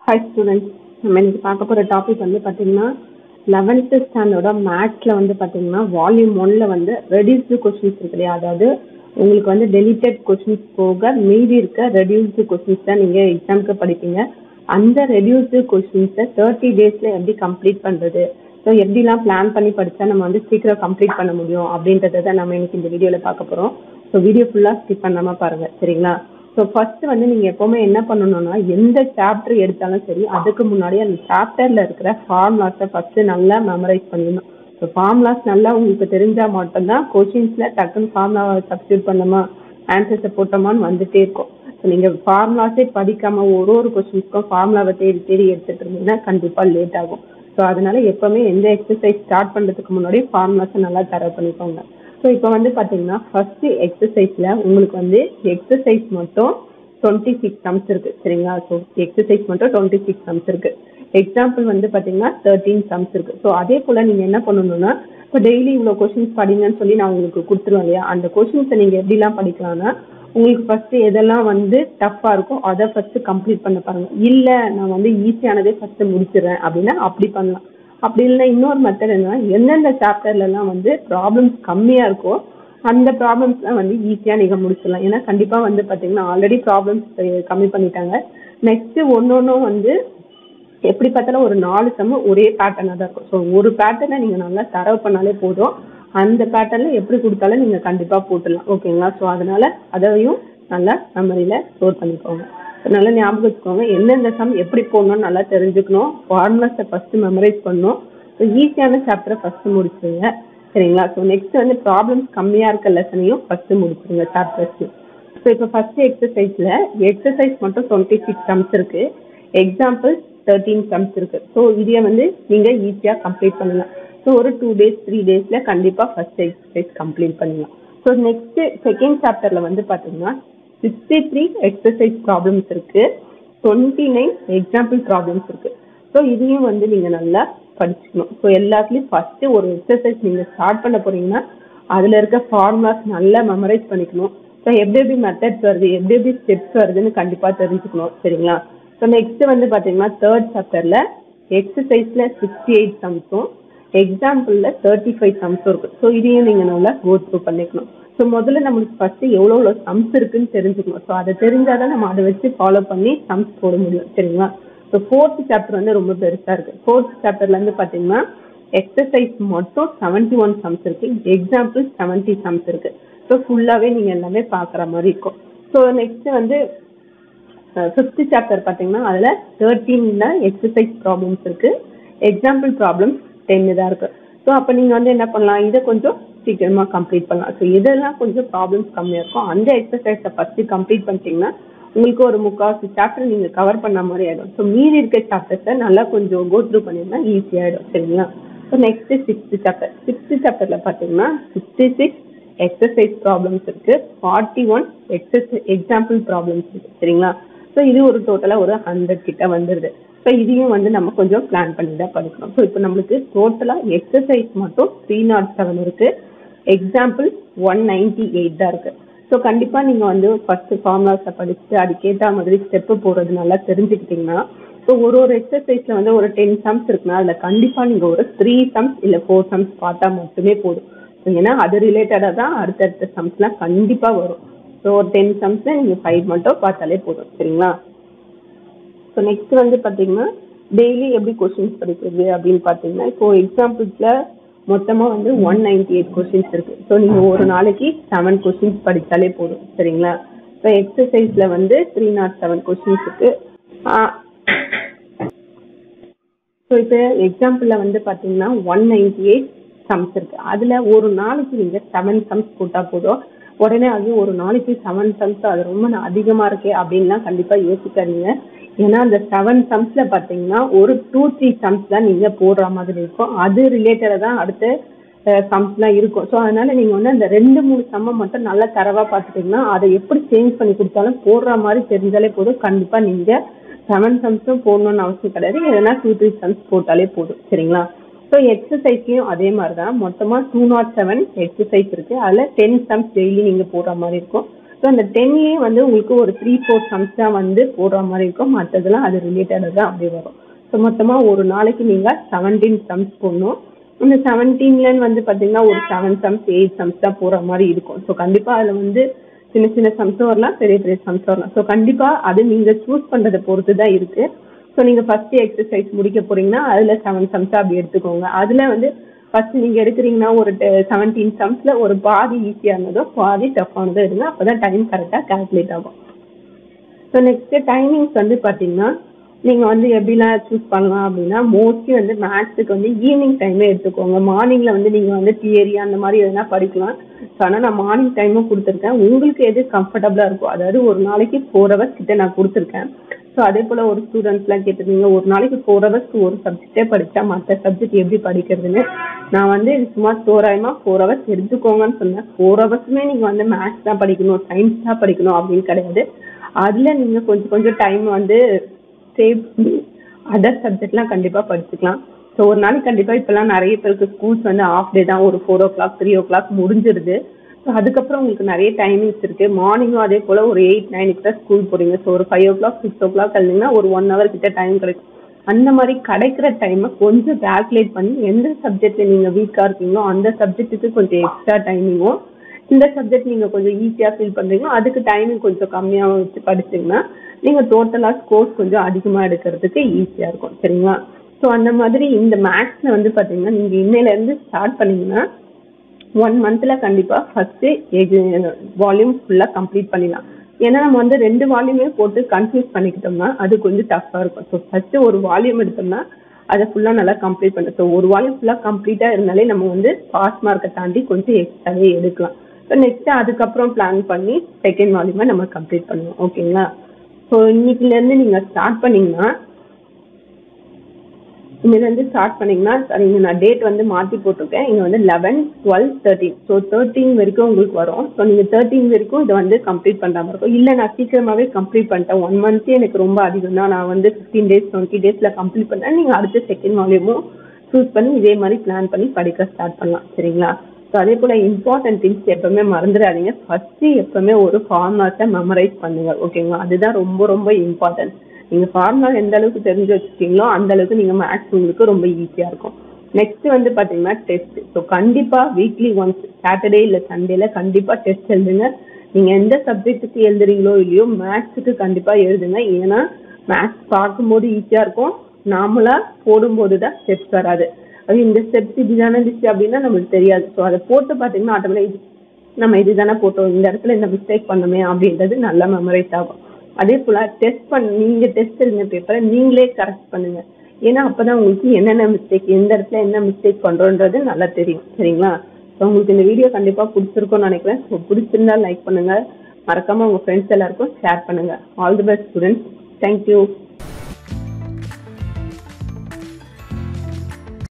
hi students நம்ம இன்னைக்கு பார்க்க போகிற டாபிக் வந்து பார்த்தீங்கன்னா லெவன்த்து ஸ்டாண்டர்டோட மேத்ஸில் வந்து பார்த்தீங்கன்னா வால்யூம் ஒன்ல வந்து ரெடியூஸ்டு கொஸ்டின்ஸ் இருக்கு இல்லையா அதாவது உங்களுக்கு வந்து டெலிட்டட் கொஸ்டின்ஸ் போக மீதி இருக்க ரெடியூஸ்டு கொஸ்டின்ஸ் தான் நீங்கள் எக்ஸாமுக்கு படிப்பீங்க அந்த ரெடியூஸ்டு கொஸ்டின்ஸை தேர்ட்டி டேஸில் எப்படி கம்ப்ளீட் பண்ணுறது ஸோ எப்படிலாம் பிளான் பண்ணி படித்தா நம்ம வந்து சீக்கிரம் கம்ப்ளீட் பண்ண முடியும் அப்படின்றத தான் நம்ம இன்னைக்கு இந்த வீடியோவில் பார்க்க போகிறோம் ஸோ வீடியோ ஃபுல்லாக ஸ்கிப் பண்ணாமல் பாருங்கள் சரிங்களா ஸோ ஃபர்ஸ்ட் வந்து நீங்க எப்பவுமே என்ன பண்ணணும்னா எந்த சாப்டர் எடுத்தாலும் சரி அதுக்கு முன்னாடி அந்த சாப்டர்ல இருக்கிற ஃபார்முலாஸை ஃபர்ஸ்ட் நல்லா மெமரைஸ் பண்ணிடணும் ஸோ ஃபார்முலாஸ் நல்லா உங்களுக்கு தெரிஞ்சா மட்டும்தான் கொஷின்ஸ்ல டக்குன்னு ஃபார்முலாவை சப்ஸ்டியூட் பண்ணோமா ஆன்சர்ஸை போட்டோமான்னு வந்துட்டே இருக்கும் ஸோ நீங்க ஃபார்முலாஸே படிக்காம ஒரு ஒரு கொஷின்ஸ்க்கும் ஃபார்முலாவை தேடி தேடி எடுத்துட்டு இருந்தீங்கன்னா கண்டிப்பா லேட் ஆகும் ஸோ அதனால எப்பவுமே எந்த எக்ஸசைஸ் ஸ்டார்ட் பண்றதுக்கு முன்னாடி ஃபார்முலாஸை நல்லா தர பண்ணிக்கோங்க ஸோ இப்போ வந்து பார்த்தீங்கன்னா ஃபர்ஸ்ட் எக்ஸசைஸில் உங்களுக்கு வந்து எக்ஸசைஸ் மட்டும் டுவெண்ட்டி சிக்ஸ் சம்ஸ் இருக்கு சரிங்களா ஸோ எக்ஸசைஸ் மட்டும் டுவெண்ட்டி சிக்ஸ் சம்ஸ் இருக்கு எக்ஸாம்பிள் வந்து பார்த்தீங்கன்னா தேர்ட்டீன் சம்ஸ் இருக்கு ஸோ அதே போல் நீங்கள் என்ன பண்ணணும்னா இப்போ டெய்லி இவ்வளோ கொஷின்ஸ் படிங்கன்னு சொல்லி நான் உங்களுக்கு கொடுத்துருவேன் இல்லையா அந்த கொஷின்ஸை நீங்கள் எப்படிலாம் படிக்கலாம்னா உங்களுக்கு ஃபர்ஸ்ட் எதெல்லாம் வந்து டஃப்பாக இருக்கோ அதை ஃபர்ஸ்ட் கம்ப்ளீட் பண்ண பாருங்க இல்லை நான் வந்து ஈஸியானதே ஃபர்ஸ்ட் முடிச்சிடுறேன் அப்படின்னா அப்படி பண்ணலாம் அப்படி இல்லைன்னா இன்னொரு மெத்தட் என்னன்னா எந்தெந்த சாப்டர்லலாம் வந்து ப்ராப்ளம்ஸ் கம்மியாக இருக்கோ அந்த ப்ராப்ளம்ஸ்லாம் வந்து ஈஸியாக நீங்கள் முடிச்சிடலாம் ஏன்னா கண்டிப்பாக வந்து பார்த்தீங்கன்னா ஆல்ரெடி ப்ராப்ளம்ஸ் கம்மி பண்ணிட்டாங்க நெக்ஸ்ட் ஒன்று ஒன்றும் வந்து எப்படி பார்த்தாலும் ஒரு நாலு சம்மு ஒரே பேட்டர்னாக தான் இருக்கும் ஸோ ஒரு பேட்டர்னை நீங்கள் நல்லா தரவு பண்ணாலே போதும் அந்த பேட்டர்னில் எப்படி கொடுத்தாலும் நீங்கள் கண்டிப்பாக போட்டுடலாம் ஓகேங்களா ஸோ அதனால அதையும் நல்லா மெமரியில் ஸ்டோர் பண்ணிக்கோங்க நல்லா ஞாபகம் வச்சுக்கோங்க எந்தெந்த சம் எப்படி போடணும்னு நல்லா தெரிஞ்சுக்கணும் ஃபார்முலாஸை ஃபர்ஸ்ட் மெமரைஸ் பண்ணணும் ஸோ ஈஸியான சாப்டரை ஃபர்ஸ்ட் முடிச்சுங்க சரிங்களா ஸோ நெக்ஸ்ட் வந்து ப்ராப்ளம்ஸ் கம்மியாக இருக்க லெசனையும் ஃபர்ஸ்ட் முடிச்சுங்க சாப்டர்ஸ் ஸோ இப்போ ஃபர்ஸ்ட் எக்ஸசைஸில் எக்ஸசைஸ் மட்டும் டுவெண்ட்டி சிக்ஸ் சம்ஸ் இருக்கு எக்ஸாம்பிள் தேர்ட்டீன் சம்ஸ் இருக்கு ஸோ இதை வந்து நீங்கள் ஈஸியாக கம்ப்ளீட் பண்ணலாம் ஸோ ஒரு டூ டேஸ் த்ரீ டேஸில் கண்டிப்பாக ஃபர்ஸ்ட் எக்ஸசைஸ் கம்ப்ளீட் பண்ணலாம் ஸோ நெக்ஸ்ட் செகண்ட் சாப்டரில் வந்து பார்த்தீங்கன்னா சிக்ஸ்டி த்ரீ எக்ஸசைஸ் ப்ராப்ளம்ஸ் இருக்கு டுவெண்ட்டி நைன் எக்ஸாம்பிள் ப்ராப்ளம்ஸ் இருக்கு ஸோ இதையும் வந்து நீங்கள் நல்லா படிச்சுக்கணும் ஸோ எல்லாத்துலேயும் ஃபர்ஸ்ட் ஒரு எக்ஸசைஸ் நீங்கள் ஸ்டார்ட் பண்ண போறீங்கன்னா அதில் இருக்க ஃபார்முலாஸ் நல்லா மெமரைஸ் பண்ணிக்கணும் ஸோ எப்படி எப்படி மெத்தட்ஸ் வருது எப்படி எப்படி ஸ்டெப்ஸ் வருதுன்னு கண்டிப்பாக தெரிஞ்சுக்கணும் சரிங்களா ஸோ நெக்ஸ்ட் வந்து பார்த்தீங்கன்னா தேர்ட் சாப்டரில் எக்ஸசைஸில் சிக்ஸ்டி எயிட் சம்ஸும் எக்ஸாம்பிளில் தேர்ட்டி ஃபைவ் சம்ஸும் இருக்கு ஸோ இதையும் நீங்கள் நல்லா கோ த்ரூ பண்ணிக்கணும் ஸோ முதல்ல நம்மளுக்கு ஃபர்ஸ்ட் எவ்வளோ எவ்வளோ சம்ஸ் இருக்குன்னு தெரிஞ்சுக்கணும் ஸோ அதை தெரிஞ்சாதான் நம்ம அதை வச்சு ஃபாலோ பண்ணி சம்ஸ் போட முடியும் சரிங்களா ஸோ ஃபோர்த் சாப்டர் வந்து ரொம்ப பெருசாக இருக்கு ஃபோர்த் சாப்டர்லேருந்து பார்த்தீங்கன்னா எக்ஸசைஸ் மட்டும் செவன்டி ஒன் சம்ஸ் இருக்கு எக்ஸாம்பிள் செவன்டி சம்ஸ் இருக்கு ஸோ ஃபுல்லாகவே நீங்கள் எல்லாமே பார்க்குற மாதிரி இருக்கும் ஸோ நெக்ஸ்ட் வந்து ஃபிஃப்த் சாப்டர் பார்த்தீங்கன்னா அதில் தேர்ட்டீனில் எக்ஸசைஸ் ப்ராப்ளம்ஸ் இருக்கு எக்ஸாம்பிள் ப்ராப்ளம்ஸ் டென்னு தான் இருக்கு ஸோ அப்போ நீங்கள் வந்து என்ன பண்ணலாம் இதை கொஞ்சம் சீக்கிரமாக கம்ப்ளீட் பண்ணலாம் ஸோ எதெல்லாம் கொஞ்சம் ப்ராப்ளம்ஸ் கம்மியாக இருக்கும் அந்த எக்ஸசைஸை ஃபஸ்ட்டு கம்ப்ளீட் பண்ணிட்டீங்கன்னா உங்களுக்கு ஒரு முக்கால்வாசி சாப்டர் நீங்கள் கவர் பண்ண மாதிரி ஆகிடும் ஸோ மீதி இருக்க சாப்டர்ஸை நல்லா கொஞ்சம் கோ த்ரூ பண்ணியிருந்தா ஈஸியாகிடும் சரிங்களா so next sixth chapter sixth சாப்டரில் பார்த்தீங்கன்னா சிக்ஸ்டி சிக்ஸ் எக்ஸசைஸ் ப்ராப்ளம்ஸ் இருக்கு forty one exercise example problems இருக்கு சரிங்களா ஸோ இது ஒரு டோட்டலாக ஒரு ஹண்ட்ரட் கிட்ட வந்துடுது ஸோ இதையும் வந்து நம்ம கொஞ்சம் பிளான் பண்ணி தான் படிக்கணும் ஸோ இப்போ நம்மளுக்கு டோட்டலாக எக்ஸசைஸ் மட்டும் த்ரீ நாட் செவன் இருக்கு எக்ஸாம்பிள் ஒன் நைன்டி எயிட் தான் இருக்கு ஸோ கண்டிப்பாக நீங்கள் வந்து ஃபர்ஸ்ட் ஃபார்முலாஸை படிச்சுட்டு அதுக்கேற்ற மாதிரி ஸ்டெப்பு போடுறது நல்லா தெரிஞ்சுக்கிட்டீங்கன்னா ஸோ ஒரு ஒரு எக்ஸசைஸில் வந்து ஒரு டென் சம்ஸ் இருக்குன்னா அதில் கண்டிப்பாக நீங்கள் ஒரு த்ரீ சம்ஸ் இல்லை ஃபோர் சம்ஸ் பார்த்தா மட்டுமே போதும் ஏன்னா அது ரிலேட்டடாக தான் அடுத்தடுத்த சம்ஸ்லாம் கண்டிப்பாக வரும் ஸோ ஒரு டென் சம்ஸில் நீங்கள் ஃபைவ் மட்டும் பார்த்தாலே போதும் சரிங்களா ஸோ நெக்ஸ்ட் வந்து பார்த்தீங்கன்னா டெய்லி எப்படி கொஷின்ஸ் படிக்கிறது அப்படின்னு பார்த்தீங்கன்னா இப்போ எக்ஸாம்பிள்ஸில் மொத்தமாக வந்து ஒன் நைன்டி எயிட் கொஷின்ஸ் இருக்கு ஸோ நீங்கள் ஒரு நாளைக்கு செவன் கொஷின்ஸ் படித்தாலே போதும் சரிங்களா ஸோ எக்ஸசைஸில் வந்து த்ரீ நாட் செவன் கொஷின்ஸ் இருக்கு ஸோ இப்போ எக்ஸாம்பிளில் வந்து பார்த்தீங்கன்னா ஒன் நைன்டி எயிட் சம்ஸ் இருக்கு அதில் ஒரு நாளைக்கு நீங்கள் செவன் சம்ஸ் போட்டால் போதும் உடனே அது ஒரு நாளைக்கு செவன் சம்ஸ் அது ரொம்ப அதிகமாக இருக்கே அப்படின்லாம் கண்டிப்பாக யோசிக்காதீங்க ஏன்னா அந்த செவன் சம்ஸ்ல பார்த்தீங்கன்னா ஒரு டூ த்ரீ சம்ஸ் தான் நீங்கள் போடுற மாதிரி இருக்கும் அது ரிலேட்டடாக தான் அடுத்த சம்ஸ்லாம் இருக்கும் ஸோ அதனால நீங்கள் வந்து அந்த ரெண்டு மூணு சம்மை மட்டும் நல்லா தரவாக பார்த்துட்டிங்கன்னா அதை எப்படி சேஞ்ச் பண்ணி கொடுத்தாலும் போடுற மாதிரி தெரிஞ்சாலே போதும் கண்டிப்பாக நீங்கள் செவன் சம்ஸும் போடணும்னு அவசியம் கிடையாது எதனா டூ த்ரீ சம்ஸ் போட்டாலே போதும் சரிங்களா ஸோ எக்ஸசைஸ்லையும் அதே மாதிரி தான் மொத்தமாக டூ நாட் செவன் எக்ஸசைஸ் இருக்கு அதில் டென் சம்ஸ் டெய்லி நீங்கள் போடுற மாதிரி இருக்கும் ஸோ அந்த டென்லேயே வந்து உங்களுக்கு ஒரு த்ரீ ஃபோர் சம்ஸ் தான் வந்து போடுற மாதிரி இருக்கும் மற்றதெல்லாம் அது ரிலேட்டடாக தான் அப்படி வரும் ஸோ மொத்தமாக ஒரு நாளைக்கு நீங்கள் செவன்டீன் சம்ஸ் போடணும் இந்த செவன்டீன்லன்னு வந்து பார்த்தீங்கன்னா ஒரு செவன் சம்ஸ் எயிட் சம்ஸ் தான் போகிற மாதிரி இருக்கும் ஸோ கண்டிப்பாக அதில் வந்து சின்ன சின்ன சம்ஸும் வரலாம் பெரிய பெரிய சம்ஸும் வரலாம் ஸோ கண்டிப்பாக அது நீங்கள் சூஸ் பண்ணுறதை பொறுத்து தான் இருக்குது ஸோ நீங்கள் ஃபஸ்ட்டு எக்ஸசைஸ் முடிக்க போகிறீங்கன்னா அதில் செவன் சம்ஸாக அப்படி எடுத்துக்கோங்க அதில் வந்து ஃபர்ஸ்ட் நீங்கள் எடுக்கிறீங்கன்னா ஒரு செவன்டீன் சம்ஸில் ஒரு பாதி ஈஸியானதோ பாதி டஃப்பானதோ எடுங்க அப்போ தான் டைம் கரெக்டாக கால்குலேட் ஆகும் ஸோ நெக்ஸ்ட்டு டைமிங்ஸ் வந்து பார்த்தீங்கன்னா நீங்கள் வந்து எப்படிலாம் சூஸ் பண்ணலாம் அப்படின்னா மோஸ்ட்லி வந்து மேத்ஸுக்கு வந்து ஈவினிங் டைமே எடுத்துக்கோங்க மார்னிங்கில் வந்து நீங்கள் வந்து தியரி அந்த மாதிரி எதனா படிக்கலாம் ஸோ ஆனால் நான் மார்னிங் டைமும் கொடுத்துருக்கேன் உங்களுக்கு எது கம்ஃபர்டபுளாக இருக்கோ அதாவது ஒரு நாளைக்கு ஃபோர் ஹவர்ஸ் கிட்ட நான் கொடுத்துருக்கேன் ஸோ அதே போல் ஒரு ஸ்டூடெண்ட்ஸ்லாம் கேட்டிருந்தீங்க ஒரு நாளைக்கு ஃபோர் ஹவர்ஸ்க்கு ஒரு சப்ஜெக்டே படித்தா மற்ற சப்ஜெக்ட் எப்படி படிக்கிறதுன்னு நான் வந்து இது சும்மா தோராயமாக ஃபோர் ஹவர்ஸ் எடுத்துக்கோங்கன்னு சொன்னேன் ஃபோர் ஹவர்ஸுமே நீங்கள் வந்து மேத்ஸ் தான் படிக்கணும் சயின்ஸ் தான் படிக்கணும் அப்படின்னு கிடையாது அதில் நீங்கள் கொஞ்சம் கொஞ்சம் டைம் வந்து சேவ் பண்ணி அதர் சப்ஜெக்ட்லாம் கண்டிப்பாக படிச்சுக்கலாம் ஸோ ஒரு நாளைக்கு கண்டிப்பாக இப்போல்லாம் நிறைய பேருக்கு ஸ்கூல்ஸ் வந்து ஆஃப் டே தான் ஒரு four o'clock three o'clock முடிஞ்சிருது ஸோ அதுக்கப்புறம் உங்களுக்கு நிறைய டைமிங்ஸ் இருக்குது மார்னிங்கும் அதே போல் ஒரு எயிட் நைனுக்கு தான் ஸ்கூல் போகிறீங்க ஸோ ஒரு five o'clock six o'clock எழுதிங்கன்னா ஒரு ஒன் ஹவர் கிட்ட டைம் கிடைக்கும் அந்த மாதிரி கிடைக்கிற டைமை கொஞ்சம் கால்குலேட் பண்ணி எந்த சப்ஜெக்டில் நீங்கள் வீக்காக இருக்கீங்களோ அந்த சப்ஜெக்ட்டுக்கு கொஞ்சம் எக்ஸ்ட்ரா டைமிங்கும் இந்த சப்ஜெக்ட் நீங்கள் கொஞ்சம் ஈஸியாக ஃபீல் பண்ணுறீங்களோ அதுக்கு டைமிங் கொஞ்சம் கம்மியாக வச்சு படிச்சிங்கன்னா நீங்கள் டோட்டலாக ஸ்கோர்ஸ் கொஞ்சம் அதிகமாக எடுக்கிறதுக்கு ஈஸியாக இருக்கும் சரிங்களா ஸோ அந்த மாதிரி இந்த மேக்ஸில் வந்து பார்த்தீங்கன்னா நீங்கள் இன்னையிலேருந்து ஸ்டார்ட் பண்ணீங்கன்னா ஒன் மந்தில் கண்டிப்பாக ஃபஸ்ட்டு வால்யூம் ஃபுல்லாக கம்ப்ளீட் பண்ணிடலாம் ஏன்னா நம்ம வந்து ரெண்டு வால்யூமே போட்டு கன்ஃபியூஸ் பண்ணிக்கிட்டோம்னா அது கொஞ்சம் டஃப்பாக இருக்கும் ஸோ ஃபஸ்ட்டு ஒரு வால்யூம் எடுத்தோம்னா அதை ஃபுல்லாக நல்லா கம்ப்ளீட் பண்ண ஸோ ஒரு வால்யூம் ஃபுல்லாக கம்ப்ளீட்டாக இருந்தாலே நம்ம வந்து பாஸ் மார்க்கை தாண்டி கொஞ்சம் எக்ஸ்ட்ராவே எடுக்கலாம் ஸோ நெக்ஸ்ட்டு அதுக்கப்புறம் பிளான் பண்ணி செகண்ட் வால்யூமை நம்ம கம்ப்ளீட் பண்ணுவோம் ஓகேங்களா ஸோ இன்னைக்குலேருந்து நீங்கள் ஸ்டார்ட் பண்ணீங்கன்னா இன்னிலேருந்து ஸ்டார்ட் பண்ணீங்கன்னா இங்கே நான் டேட் வந்து மாற்றி போட்டிருக்கேன் இங்கே வந்து eleven twelve thirteen so thirteen வரைக்கும் உங்களுக்கு வரும் ஸோ நீங்கள் தேர்ட்டீன் வரைக்கும் இதை வந்து கம்ப்ளீட் பண்ணுற மாதிரி இருக்கும் இல்லை நான் சீக்கிரமாகவே கம்ப்ளீட் பண்ணிட்டேன் ஒன் மந்த்தே எனக்கு ரொம்ப அதிகம் தான் நான் வந்து ஃபிஃப்டீன் டேஸ் டுவெண்ட்டி டேஸில் கம்ப்ளீட் பண்ணேன் நீங்கள் அடுத்த செகண்ட் வால்யூமும் சூஸ் பண்ணி இதே மாதிரி பிளான் பண்ணி படிக்க ஸ்டார்ட் பண்ணலாம் சரிங்களா ஸோ அதே போல் இம்பார்ட்டன்ட் திங்ஸ் எப்பவுமே மறந்துடாதீங்க ஃபஸ்ட்டு எப்பவுமே ஒரு ஃபார்முலாஸை மெமரைஸ் பண்ணுங்க ஓகேங்களா அதுதான் ரொம்ப ரொம்ப இம்பார்ட்டன்ட் நீங்கள் ஃபார்முலா எந்த அளவுக்கு தெரிஞ்சு வச்சுருக்கீங்களோ அந்த அளவுக்கு நீங்கள் மேத்ஸ் உங்களுக்கு ரொம்ப ஈஸியாக இருக்கும் நெக்ஸ்ட் வந்து பார்த்தீங்கன்னா டெஸ்ட் ஸோ கண்டிப்பாக வீக்லி ஒன்ஸ் சாட்டர்டே இல்லை சண்டேல கண்டிப்பாக டெஸ்ட் எழுதுங்க நீங்கள் எந்த சப்ஜெக்ட்டுக்கு எழுதுறீங்களோ இல்லையோ மேத்ஸுக்கு கண்டிப்பாக எழுதுங்க ஏன்னா மேத்ஸ் பார்க்கும்போது ஈஸியாக இருக்கும் நார்மலாக போடும்போது தான் ஸ்டெப்ஸ் வராது அது இந்த ஸ்டெப்ஸ் இதுதானே இருந்துச்சு அப்படின்னா நம்மளுக்கு தெரியாது ஸோ அதை போட்டு பார்த்தீங்கன்னா ஆட்டோமேட்டிக் நம்ம இதுதானே போட்டோம் இந்த இடத்துல இந்த மிஸ்டேக் பண்ணோமே அப்படின்றது நல்லா மெமரைஸ் ஆகும் அதே போல் டெஸ்ட் பண்ண நீங்கள் டெஸ்ட் எழுதின பேப்பரை நீங்களே கரெக்ட் பண்ணுங்க ஏன்னா அப்போ தான் உங்களுக்கு என்னென்ன மிஸ்டேக் எந்த இடத்துல என்ன மிஸ்டேக் பண்ணுறோன்றது நல்லா தெரியும் சரிங்களா ஸோ உங்களுக்கு இந்த வீடியோ கண்டிப்பாக பிடிச்சிருக்கும்னு நினைக்கிறேன் ஸோ பிடிச்சிருந்தா லைக் பண்ணுங்கள் மறக்காமல் உங்கள் ஃப்ரெண்ட்ஸ் எல்லாருக்கும் ஷேர் பண்ணுங்கள் all the best students thank you